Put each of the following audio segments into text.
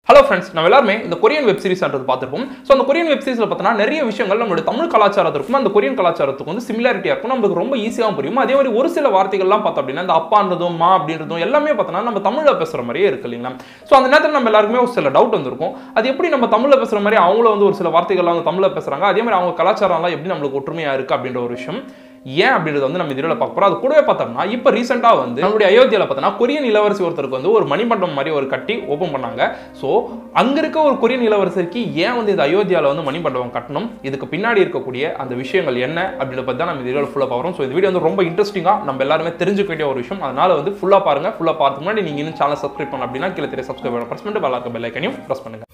hello friends நம்ம எல்லாருமே இந்த கொரியன் வெப் சீரிஸ்ன்றது பார்த்துருப்போம் ஸோ அந்த கொரியன் வெப் சீரிஸில் பார்த்தோன்னா நிறைய விஷயங்கள் நம்மளுடைய தமிழ் கலாச்சாரத்திற்கும் அந்த கொரியன் கலாச்சாரத்துக்கும் வந்து சிமிலாரிட்டியாக இருக்கும் நமக்கு ரொம்ப ஈஸியாகவும் புரியும் அதே மாதிரி ஒரு சில வார்த்தைகள்லாம் பார்த்தோம் அப்படின்னா இந்த அப்பான்றதும் மா அப்படின்றதும் எல்லாமே பார்த்தோன்னா நம்ம தமிழில் பேசுகிற மாதிரியே இருக்கு இல்லைங்களா ஸோ அந்த நேரத்தில் நம்ம எல்லாருக்குமே ஒரு சில டவுட் வந்திருக்கும் அது எப்படி நம்ம தமிழில் பேசுகிற மாதிரி அவங்களும் வந்து ஒரு சில வார்த்தைகள்லாம் வந்து தமிழில் பேசுகிறாங்க அதே மாதிரி அவங்க கலாச்சாரம்லாம் எப்படி நம்மளுக்கு ஒற்றுமையாக இருக்குது அப்படின்ற ஒரு விஷயம் ஏன் அப்படின்றத வந்து நம்ம இதில் பார்க்க போகிறோம் அது கூடவே பார்த்தோம்னா இப்போ ரீசெண்டாக வந்து நம்மளுடைய அயோத்தியாவில் பார்த்தோன்னா கொரியன் இளவரசி ஒருத்தருக்கு வந்து ஒரு மணிமண்டபம் மாதிரி ஒரு கட்டி ஓப்பன் பண்ணாங்க ஸோ அங்கே இருக்க ஒரு கொரியன் இளவரசருக்கு ஏன் வந்து இந்த அயோத்தியாவில் வந்து மணிமண்டபம் கட்டணும் இதுக்கு பின்னாடி இருக்கக்கூடிய அந்த விஷயங்கள் என்ன அப்படின்றத பற்றி தான் நம்ம இதில் ஃபுல்லாக பார்க்குறோம் ஸோ இந்த வீடியோ வந்து ரொம்ப இன்ட்ரெஸ்டிங்காக நம்ம எல்லாருமே தெரிஞ்சுக்க வேண்டிய ஒரு விஷயம் அதனால வந்து ஃபுல்லாக பாருங்க ஃபுல்லாக பார்த்து முன்னாடி நீங்கள் இன்னும் சேனல் சப்ஸ்கிரைப் பண்ண அப்படின்னா கீழே தெரிய சப்ஸ்கிரைப் பண்ண ப்ரெஸ் பண்ணிட்டு பெல் பெல் ஐக்கனையும் ப்ரெஸ் பண்ணுங்க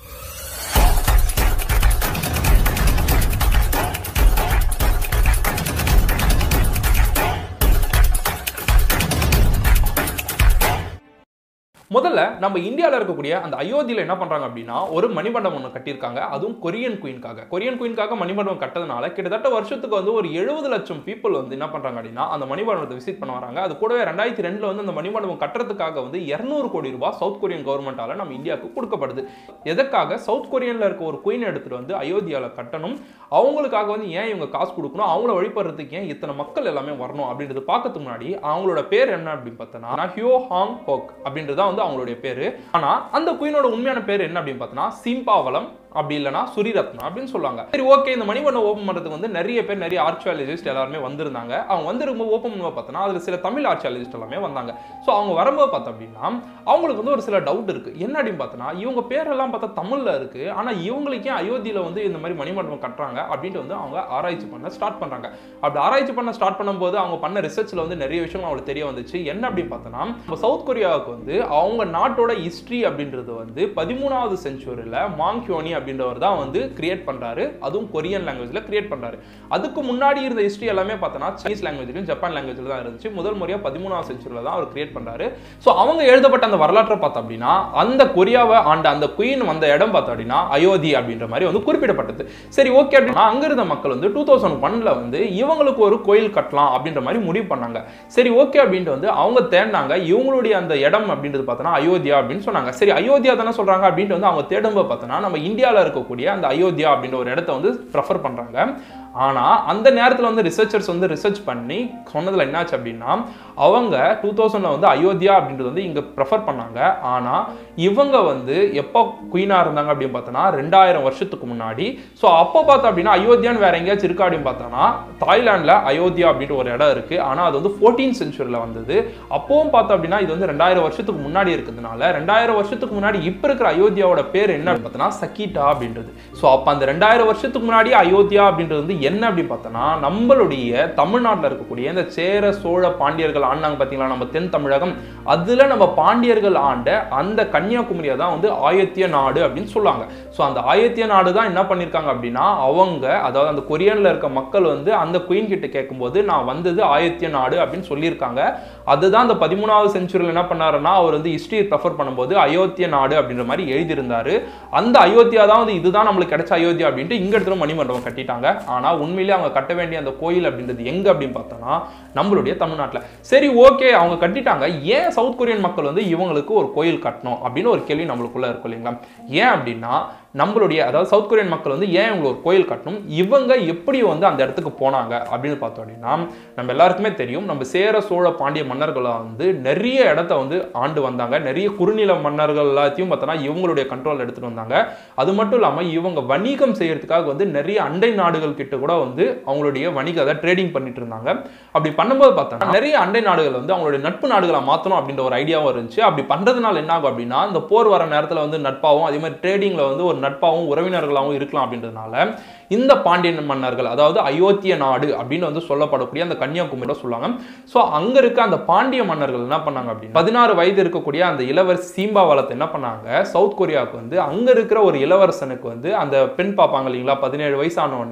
முதல்ல நம்ம இந்தியாவில் இருக்கக்கூடிய அந்த அயோத்தியில் என்ன பண்றாங்க அப்படின்னா ஒரு மணிமண்டபம் ஒன்று கட்டியிருக்காங்க அதுவும் கொரியன் குயின்காக கொரியன் குயின்காக மணிமண்டபம் கட்டதுனால கிட்டத்தட்ட வருஷத்துக்கு வந்து ஒரு எழுபது லட்சம் பீப்புள் வந்து என்ன பண்றாங்க அப்படின்னா அந்த மணிமண்டபத்தை விசிட் பண்ண வராங்க அது கூடவே ரெண்டாயிரத்தி ரெண்டுல வந்து அந்த மணிமண்டபம் கட்டுறதுக்காக வந்து இருநூறு கோடி ரூபாய் சவுத் கொரியன் கவர்மெண்டால நம்ம இந்தியாவுக்கு கொடுக்கப்படுது எதற்காக சவுத் கொரியன்ல இருக்க ஒரு குயின் எடுத்துட்டு வந்து அயோத்தியாவில் கட்டணும் அவங்களுக்காக வந்து ஏன் இவங்க காசு கொடுக்கணும் அவங்கள வழிபடுறதுக்கு ஏன் இத்தனை மக்கள் எல்லாமே வரணும் அப்படின்றது பார்க்கறதுக்கு முன்னாடி அவங்களோட பேர் என்ன அப்படின்னு பார்த்தோன்னா ஹியோ ஹாங் ஹோக் அப்படின்றது தான் வந்து அவங்களுடைய பேரு ஆனா அந்த குயினோட உண்மையான பேர் என்ன அப்படின்னு பார்த்தோன்னா சிம்பாவலம் அப்படி இல்லைனா சுரிரத்னா அப்படின்னு சொல்லுவாங்க சரி ஓகே இந்த மணிமண்டபம் ஓப்பன் பண்ணுறதுக்கு வந்து நிறைய பேர் நிறைய ஆர்ச்சியாலஜிஸ்ட் எல்லாருமே வந்திருந்தாங்க அவங்க வந்திருக்கும்போது ஓப்பன் பண்ணும்போது பார்த்தோன்னா அதில் சில தமிழ் ஆர்ச்சியாலஜிஸ்ட் எல்லாமே வந்தாங்க ஸோ அவங்க வரும்போது பார்த்தோம் அப்படின்னா அவங்களுக்கு வந்து ஒரு சில டவுட் இருக்கு என்ன அப்படின்னு பார்த்தோன்னா இவங்க பேரெல்லாம் பார்த்தா தமிழில் இருக்கு ஆனால் இவங்களுக்கு ஏன் அயோத்தியில் வந்து இந்த மாதிரி மணிமண்டபம் கட்டுறாங்க அப்படின்ட்டு வந்து அவங்க ஆராய்ச்சி பண்ண ஸ்டார்ட் பண்ணுறாங்க அப்படி ஆராய்ச்சி பண்ண ஸ்டார்ட் பண்ணும்போது அவங்க பண்ண ரிசர்ச்சில் வந்து நிறைய விஷயம் அவங்களுக்கு தெரிய வந்துச்சு என்ன அப்படின்னு பார்த்தோன்னா நம்ம சவுத் கொரியாவுக்கு வந்து அவங்க நாட்டோட ஹிஸ்ட்ரி அப்படின்றது வந்து பதிமூணாவது செஞ்சுரியில் மாங்க்யோனி அப்படின்றவர் தான் வந்து கிரியேட் பண்றாரு அதுவும் கொரியன் லாங்குவேஜ்ல கிரியேட் பண்றாரு அதுக்கு முன்னாடி இருந்த ஹிஸ்ட்ரி எல்லாமே பார்த்தோன்னா சைனீஸ் லாங்குவேஜ்லையும் ஜப்பான் லாங்குவேஜ்ல தான் இருந்துச்சு முதல் முறையாக பதிமூணாவது செஞ்சுரியில் தான் அவர் கிரியேட் பண்றாரு ஸோ அவங்க எழுதப்பட்ட அந்த வரலாற்றை பார்த்தோம் அப்படின்னா அந்த கொரியாவை ஆண்ட அந்த குயின் வந்த இடம் பார்த்தோம் அப்படின்னா அயோத்தி அப்படின்ற மாதிரி வந்து குறிப்பிடப்பட்டது சரி ஓகே அப்படின்னா அங்க இருந்த மக்கள் வந்து டூ தௌசண்ட் ஒன்ல வந்து இவங்களுக்கு ஒரு கோயில் கட்டலாம் அப்படின்ற மாதிரி முடிவு பண்ணாங்க சரி ஓகே அப்படின்ட்டு வந்து அவங்க தேடினாங்க இவங்களுடைய அந்த இடம் அப்படின்றது பார்த்தோன்னா அயோத்தியா அப்படின்னு சொன்னாங்க சரி அயோத்தியா தானே சொல்றாங்க அப்படின்ட்டு வந்து அவங்க தேடும்போது பார்த்தோன்னா நம்ம இந்தியாவில் இருக்கக்கூடிய அந்த அயோத்தியா அப்படின்ற ஒரு இடத்த வந்து ப்ரெஃபர் பண்றாங்க ஆனால் அந்த நேரத்தில் வந்து ரிசர்ச்சர்ஸ் வந்து ரிசர்ச் பண்ணி சொன்னதில் என்னாச்சு அப்படின்னா அவங்க டூ தௌசண்டில் வந்து அயோத்தியா அப்படின்றது வந்து இங்கே ப்ரெஃபர் பண்ணாங்க ஆனால் இவங்க வந்து எப்போ குயினாக இருந்தாங்க அப்படின்னு பார்த்தோன்னா ரெண்டாயிரம் வருஷத்துக்கு முன்னாடி ஸோ அப்போ பார்த்தோம் அப்படின்னா அயோத்தியான்னு வேற எங்கேயாச்சும் இருக்கா அப்படின்னு பார்த்தோன்னா தாய்லாண்டில் அயோத்தியா அப்படின்ற ஒரு இடம் இருக்குது ஆனால் அது வந்து ஃபோர்டீன் சென்ச்சுரியில் வந்தது அப்போவும் பார்த்தோம் அப்படின்னா இது வந்து ரெண்டாயிரம் வருஷத்துக்கு முன்னாடி இருக்கிறதுனால ரெண்டாயிரம் வருஷத்துக்கு முன்னாடி இப்போ இருக்கிற அயோத்தியாவோட பேர் என்ன பார்த்தோன்னா சக்கீட்டா அப்படின்றது ஸோ அப்போ அந்த ரெண்டாயிரம் வருஷத்துக்கு முன்னாடி அயோத்தியா அப்படின்றது வந்து என்ன அப்படின்னு பார்த்தோன்னா நம்மளுடைய தமிழ்நாட்டில் இருக்கக்கூடிய இந்த சேர சோழ பாண்டியர்கள் ஆண்டாங்க பார்த்தீங்களா நம்ம தென் தமிழகம் அதில் நம்ம பாண்டியர்கள் ஆண்ட அந்த கன்னியாகுமரியை தான் வந்து ஆயத்திய நாடு அப்படின்னு சொல்லுவாங்க ஸோ அந்த ஆயத்திய நாடு தான் என்ன பண்ணியிருக்காங்க அப்படின்னா அவங்க அதாவது அந்த கொரியனில் இருக்க மக்கள் வந்து அந்த குயின் கிட்ட கேட்கும்போது நான் வந்தது ஆயத்திய நாடு அப்படின்னு சொல்லியிருக்காங்க அதுதான் அந்த பதிமூணாவது செஞ்சுரியில் என்ன பண்ணாருன்னா அவர் வந்து ஹிஸ்டரி ப்ரெஃபர் பண்ணும்போது அயோத்திய நாடு அப்படின்ற மாதிரி எழுதியிருந்தாரு அந்த அயோத்தியா தான் வந்து இதுதான் நம்மளுக்கு கிடைச்ச அயோத்தியா அப்படின்ட்டு இங்க இடத்துல மணிமண்டபம் கட்டிட்டாங்க ஆனால் உண்மையிலேயே அவங்க கட்ட வேண்டிய அந்த கோயில் அப்படின்றது எங்க அப்படின்னு பார்த்தோம்னா நம்மளுடைய தமிழ்நாட்டில் சரி ஓகே அவங்க கட்டிட்டாங்க ஏன் சவுத் கொரியன் மக்கள் வந்து இவங்களுக்கு ஒரு கோயில் கட்டணும் அப்படின்னு ஒரு கேள்வி நம்மளுக்குள்ள இருக்கும் இல்லைங்களா ஏன் அப்படின்னா நம்மளுடைய அதாவது சவுத் கொரியன் மக்கள் வந்து ஏன் இவங்க ஒரு கோயில் கட்டணும் இவங்க எப்படி வந்து அந்த இடத்துக்கு போனாங்க அப்படின்னு பார்த்தோம் அப்படின்னா நம்ம எல்லாருக்குமே தெரியும் நம்ம சேர சோழ பாண்டிய மன்னர்களாக வந்து நிறைய இடத்த வந்து ஆண்டு வந்தாங்க நிறைய குறுநில மன்னர்கள் எல்லாத்தையும் பார்த்தோன்னா இவங்களுடைய கண்ட்ரோல் எடுத்துட்டு வந்தாங்க அது மட்டும் இல்லாமல் இவங்க வணிகம் செய்யறதுக்காக வந்து நிறைய அண்டை நாடுகள் கிட்ட கூட வந்து அவங்களுடைய வணிக அதை ட்ரேடிங் பண்ணிட்டு இருந்தாங்க அப்படி பண்ணும்போது பார்த்தோம்னா நிறைய அண்டை நாடுகள் வந்து அவங்களுடைய நட்பு நாடுகளை மாற்றணும் அப்படின்ற ஒரு ஐடியாவும் இருந்துச்சு அப்படி பண்றதுனால என்ன ஆகும் அப்படின்னா இந்த போர் வர நேரத்தில் வந்து நட்பாகவும் அதே மாதிரி ட்ரேடிங்ல வந்து ஒரு நட்பாகவும் உறவினர்களாகவும் இருக்கலாம் அப்படின்றதுனால இந்த பாண்டியன் மன்னர்கள் அதாவது அயோத்திய நாடு அப்படின்னு வந்து சொல்லப்படக்கூடிய அந்த கன்னியாகுமரி சொல்லுவாங்க ஸோ அங்க இருக்க அந்த பாண்டிய மன்னர்கள் என்ன பண்ணாங்க அப்படின்னா பதினாறு வயது இருக்கக்கூடிய அந்த இளவரசி சீம்பாவளத்தை என்ன பண்ணாங்க சவுத் கொரியாவுக்கு வந்து அங்க இருக்கிற ஒரு இளவரசனுக்கு வந்து அந்த பெண் பார்ப்பாங்க இல்லைங்களா பதினேழு வயசான உடனே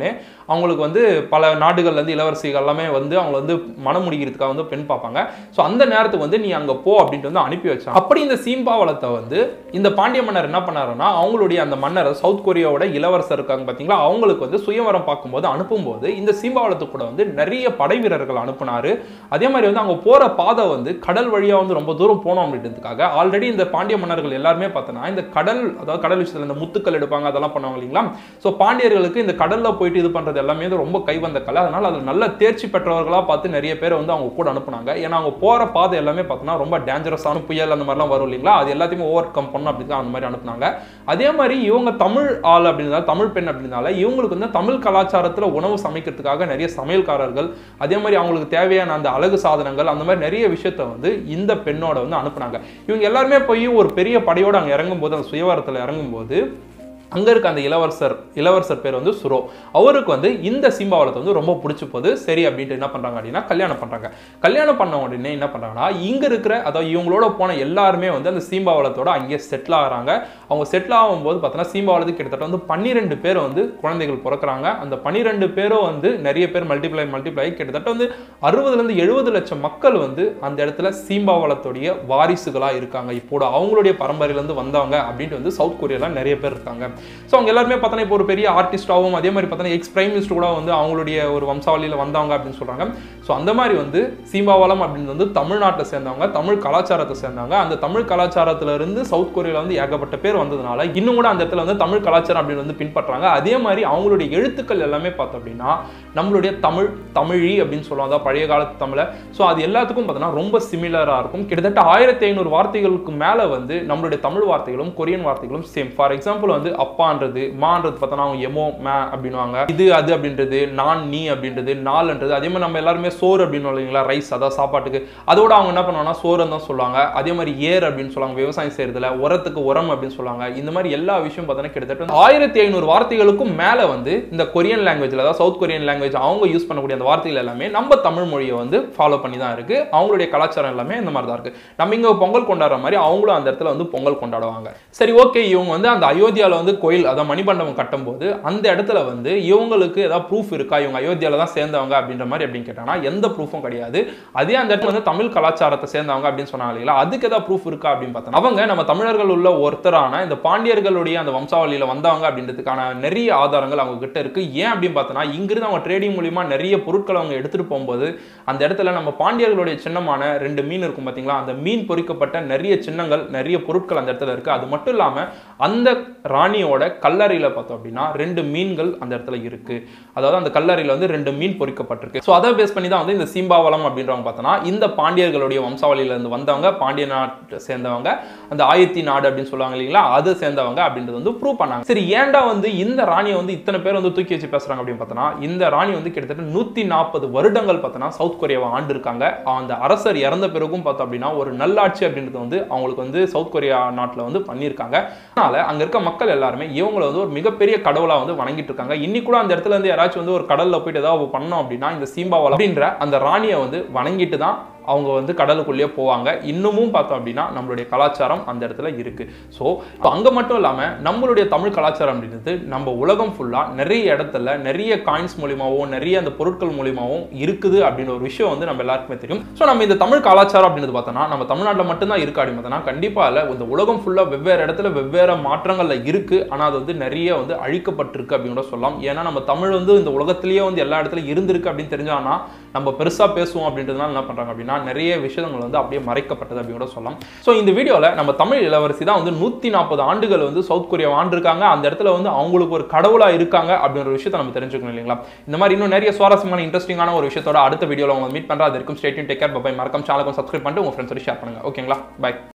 அவங்களுக்கு வந்து பல நாடுகள்ல இருந்து இளவரசிகள் எல்லாமே வந்து அவங்க வந்து மனம் முடிக்கிறதுக்காக வந்து பெண் பார்ப்பாங்க ஸோ அந்த நேரத்துக்கு வந்து நீ அங்க போ அப்படின்ட்டு வந்து அனுப்பி வச்சாங்க அப்படி இந்த சீம்பாவளத்தை வந்து இந்த பாண்டிய மன்னர் என்ன பண்ணாருன்னா அவங்களுடைய அந்த மன்னர் சவுத் கொரியாவோட இளவரசர் இருக்காங்க பார்த்தீங்களா அவங்களுக்கு வந்து சுயவரம் பார்க்கும்போது அனுப்பும்போது இந்த சீம்பாவளத்துக்கு கூட வந்து நிறைய படை வீரர்கள் அனுப்புனாரு அதே மாதிரி வந்து அவங்க போற பாதை வந்து கடல் வழியா வந்து ரொம்ப தூரம் போனோம் அப்படின்றதுக்காக ஆல்ரெடி இந்த பாண்டிய மன்னர்கள் எல்லாருமே பார்த்தோன்னா இந்த கடல் அதாவது கடல் விஷயத்துல இந்த முத்துக்கள் எடுப்பாங்க அதெல்லாம் பண்ணுவாங்க இல்லைங்களா ஸோ பாண்டியர்களுக்கு இந்த கடல்ல போயிட்டு இது பண்றது எல்லாமே வந்து ரொம்ப கைவந்த கலை அதனால அதில் நல்ல தேர்ச்சி பெற்றவர்களா பார்த்து நிறைய பேர் வந்து அவங்க கூட அனுப்புனாங்க ஏன்னா அவங்க போற பாதை எல்லாமே பார்த்தோன்னா ரொம்ப டேஞ்சரஸான புயல் அந்த மாதிரிலாம் வரும் இல்லைங்களா அது எல்லாத்தையுமே ஓவர் கம் பண்ணணும் அப்படி தான் அந்த மாதிரி அனுப்புனாங்க அதே மாதிரி இவங்க தமிழ் ஆள் அப்படின்றதால தமிழ் பெண் அப்படின்றதால இவங்களுக்கு வந்து தமிழ் கலாச்சாரத்துல உணவு சமைக்கிறதுக்காக நிறைய சமையல்காரர்கள் அதே மாதிரி அவங்களுக்கு தேவையான அந்த அழகு சாதனங்கள் அந்த மாதிரி நிறைய விஷயத்த வந்து இந்த பெண்ணோட வந்து அனுப்புனாங்க இவங்க எல்லாருமே போய் ஒரு பெரிய படையோட அங்க இறங்கும்போது அந்த சுயவரத்துல இறங்கும்போது அங்க இருக்க அந்த இளவரசர் இளவரசர் பேர் வந்து சுரோ அவருக்கு வந்து இந்த சிம்பாவளத்தை வந்து ரொம்ப பிடிச்சி போகுது சரி அப்படின்ட்டு என்ன பண்றாங்க அப்படின்னா கல்யாணம் பண்றாங்க கல்யாணம் பண்ண உடனே என்ன பண்றாங்கன்னா இங்க இருக்கிற அதாவது இவங்களோட போன எல்லாருமே வந்து அந்த சீம்பாவளத்தோட அங்கேயே செட்டில் ஆகுறாங்க அவங்க செட்டில் ஆகும்போது பார்த்தோன்னா சீம்பாவளத்துக்கு கிட்டத்தட்ட வந்து பன்னிரெண்டு பேர் வந்து குழந்தைகள் பிறக்கிறாங்க அந்த பன்னிரெண்டு பேரும் வந்து நிறைய பேர் மல்டிப்ளை மல்டிப்ளை கிட்டத்தட்ட வந்து அறுபதுலேருந்து எழுபது லட்சம் மக்கள் வந்து அந்த இடத்துல சீம்பாவளத்துடைய வாரிசுகளா இருக்காங்க இப்போ அவங்களுடைய பரம்பரையிலேருந்து வந்தவங்க அப்படின்ட்டு வந்து சவுத் கொரியால நிறைய பேர் இருக்காங்க ஸோ அவங்க எல்லாருமே பார்த்தோன்னா இப்போ ஒரு பெரிய ஆர்டிஸ்டாகவும் அதே மாதிரி பார்த்தோன்னா எக்ஸ் பிரைம் மினிஸ்டர் கூட வந்து அவங்களுடைய ஒரு வம்சாவளியில் வந்தவங்க அப்படின்னு சொல்றாங்க ஸோ அந்த மாதிரி வந்து சீம்பாவளம் அப்படின்னு வந்து தமிழ்நாட்டை சேர்ந்தவங்க தமிழ் கலாச்சாரத்தை சேர்ந்தவங்க அந்த தமிழ் கலாச்சாரத்துல இருந்து சவுத் கொரியால வந்து ஏகப்பட்ட பேர் வந்ததுனால இன்னும் கூட அந்த இடத்துல வந்து தமிழ் கலாச்சாரம் அப்படின்னு வந்து பின்பற்றாங்க அதே மாதிரி அவங்களுடைய எழுத்துக்கள் எல்லாமே பார்த்தோம் அப்படின்னா நம்மளுடைய தமிழ் தமிழி அப்படின்னு சொல்லுவாங்க அதாவது பழைய காலத்து தமிழை ஸோ அது எல்லாத்துக்கும் பார்த்தோன்னா ரொம்ப சிமிலராக இருக்கும் கிட்டத்தட்ட ஆயிரத்தி ஐநூறு வார்த்தைகளுக்கு மேலே வந்து நம்மளுடைய தமிழ் வார்த்தைகளும் கொரியன் வார்த்தைகளும் சேம் ஃபார் எக்ஸாம்பிள் வந்து அப்பான்றது மான்றது பார்த்தோன்னா அவங்க எமோ மே அப்படின்னுவாங்க இது அது அப்படின்றது நான் நீ அப்படின்றது நாள்ன்றது அதே மாதிரி நம்ம எல்லாருமே சோறு அப்படின்னு இல்லைங்களா ரைஸ் அதான் சாப்பாட்டுக்கு அதோட அவங்க என்ன பண்ணுவாங்கன்னா சோறுன்னு தான் சொல்லுவாங்க அதே மாதிரி ஏர் அப்படின்னு சொல்லுவாங்க விவசாயம் செய்யறதுல உரத்துக்கு உரம் அப்படின்னு சொல்லுவாங்க இந்த மாதிரி எல்லா விஷயம் பார்த்தோன்னா கிட்டத்தட்ட ஆயிரத்தி ஐநூறு வார்த்தைகளுக்கும் மேலே வந்து இந்த கொரியன் லாங்குவேஜில் அதாவது சவுத் கொரியன் லாங்குவேஜ் அவங்க யூஸ் பண்ணக்கூடிய அந்த வார்த்தைகள் எல்லாமே நம்ம தமிழ் மொழியை வந்து ஃபாலோ பண்ணி தான் இருக்கு அவங்களுடைய கலாச்சாரம் எல்லாமே இந்த மாதிரி தான் இருக்கு நம்ம இங்க பொங்கல் கொண்டாடுற மாதிரி அவங்களும் அந்த இடத்துல வந்து பொங்கல் கொண்டாடுவாங்க சரி ஓகே இவங்க வந்து அந்த அயோத்தியால வந்து கோயில் அதாவது மணிமண்டபம் கட்டும்போது அந்த இடத்துல வந்து இவங்களுக்கு ஏதாவது ப்ரூஃப் இருக்கா இவங்க அயோத்தியால தான் சேர்ந்தவங்க அப்படின்ற மாதிரி அப்படின்னு கேட்டாங்கன்னா எந்த ப்ரூஃபும் கிடையாது அதே அந்த இடத்துல வந்து தமிழ் கலாச்சாரத்தை சேர்ந்தவங்க அப்படின்னு சொன்னாங்க இல்லைங்களா அதுக்கு ஏதாவது ப்ரூஃப் இருக்கா அப்படின்னு பார்த்தா அவங்க நம்ம தமிழர்கள் உள்ள ஒருத்தரான இந்த பாண்டியர்களுடைய அந்த வம்சாவளியில வந்தவங்க அப்படின்றதுக்கான நிறைய ஆதாரங்கள் அவங்க கிட்ட இருக்கு ஏன் அப்படின்னு பார்த்தோன்னா இங்கிருந்து அவங்க ட்ரேடிங் மூலியமா நிறைய பொருட்களை அவங்க எடுத்துட்டு போகும்போது அந்த இடத்துல நம்ம பாண்டியர்களுடைய சின்னமான ரெண்டு மீன் இருக்கும் பார்த்தீங்களா அந்த மீன் பொறிக்கப்பட்ட நிறைய சின்னங்கள் நிறைய பொருட்கள் அந்த இடத்துல இருக்கு அது மட்டும் இல்லாம அந்த ராணியோட கல்லறையில பார்த்தோம் அப்படின்னா ரெண்டு மீன்கள் அந்த இடத்துல இருக்கு அதாவது அந்த கல்லறையில வந்து ரெண்டு மீன் பொறிக்கப்பட்டிருக்கு ஸோ அதை பேஸ் பண்ணி தான் வந்து இந்த சீம்பாவளம் அப்படின்றவங்க பார்த்தோன்னா இந்த பாண்டியர்களுடைய வம்சாவளியில இருந்து வந்தவங்க பாண்டிய நாட்டை சேர்ந்தவங்க அந்த ஆயத்தி நாடு அப்படின்னு சொல்லுவாங்க இல்லைங்களா அதை சேர்ந்தவங்க அப்படின்றது வந்து ப்ரூவ் பண்ணாங்க சரி ஏன்டா வந்து இந்த ராணியை வந்து இத்தனை பேர் வந்து தூக்கி வச்சு பேசுறாங்க அப்படின்னு பார்த்தோன்னா இந்த ராணி வந்து கிட்டத்தட்ட நூத்தி நாற்பது வருடங்கள் பார்த்தோன்னா சவுத் கொரியாவை ஆண்டு இருக்காங்க அந்த அரசர் இறந்த பிறகும் பார்த்தோம் அப்படின்னா ஒரு நல்லாட்சி அப்படின்றது வந்து அவங்களுக்கு வந்து சவுத் கொரியா நாட்டில் வந்து பண்ணியிருக்காங்க அதனால அங்க இருக்க மக்கள் எல்லாருமே இவங்களை வந்து ஒரு மிகப்பெரிய கடவுளா வந்து வணங்கிட்டு இருக்காங்க இன்னைக்கு கூட அந்த இடத்துல இருந்து யாராச்சும் வந்து ஒரு கடல்ல போயிட்டு ஏதாவது பண்ணோம் அப்படின்னா இந்த சீம்பாவளம் அப்படின்ற அந்த ராணியை வந்து வணங்கிட்டு தான் அவங்க வந்து கடலுக்குள்ளேயே போவாங்க இன்னமும் பார்த்தோம் அப்படின்னா நம்மளுடைய கலாச்சாரம் அந்த இடத்துல இருக்கு ஸோ இப்போ அங்கே மட்டும் இல்லாமல் நம்மளுடைய தமிழ் கலாச்சாரம் அப்படின்றது நம்ம உலகம் ஃபுல்லாக நிறைய இடத்துல நிறைய காயின்ஸ் மூலியமாகவும் நிறைய அந்த பொருட்கள் மூலியமாகவும் இருக்குது அப்படின்ற ஒரு விஷயம் வந்து நம்ம எல்லாருக்குமே தெரியும் ஸோ நம்ம இந்த தமிழ் கலாச்சாரம் அப்படின்றது பார்த்தோம்னா நம்ம தமிழ்நாட்டில் மட்டும்தான் இருக்கு அப்படின்னு பார்த்தோம்னா கண்டிப்பாக இல்லை இந்த உலகம் ஃபுல்லாக வெவ்வேறு இடத்துல வெவ்வேறு மாற்றங்கள்ல இருக்கு ஆனால் அது வந்து நிறைய வந்து அழிக்கப்பட்டிருக்கு அப்படின்னு கூட சொல்லலாம் ஏன்னா நம்ம தமிழ் வந்து இந்த உலகத்திலேயே வந்து எல்லா இடத்துலையும் இருந்திருக்கு அப்படின்னு தெரிஞ்சானா நம்ம பெருசாக பேசுவோம் அப்படின்றதுனால என்ன பண்ணுறாங்க அப்படின்னா நிறைய விஷயங்கள் வந்து அப்படியே மறைக்கப்பட்டது அப்படின்னு கூட சொல்லலாம் ஸோ இந்த வீடியோவில் நம்ம தமிழ் இளவரசி தான் வந்து நூற்றி நாற்பது ஆண்டுகள் வந்து சவுத் கொரியா ஆண்டிருக்காங்க அந்த இடத்துல வந்து அவங்களுக்கு ஒரு கடவுளாக இருக்காங்க அப்படின்ற ஒரு விஷயத்தை நம்ம தெரிஞ்சுக்கணும் இல்லைங்களா இந்த மாதிரி இன்னும் நிறைய சுவாரஸ்யமான இன்ட்ரெஸ்டிங்கான ஒரு விஷயத்தோட அடுத்த வீடியோவில் உங்களை மீட் பண்ணுறா அது இருக்கும் ஸ்டேட்யூன் டேக் கேர் பை மறக்காம சேனலுக்கும் சப்ஸ்கிரைப் பண்ணிட்டு உங்கள் ஃப்ரெண்ட்ஸோட ஷேர் பண்ணுங்க ஓகேங்களா பை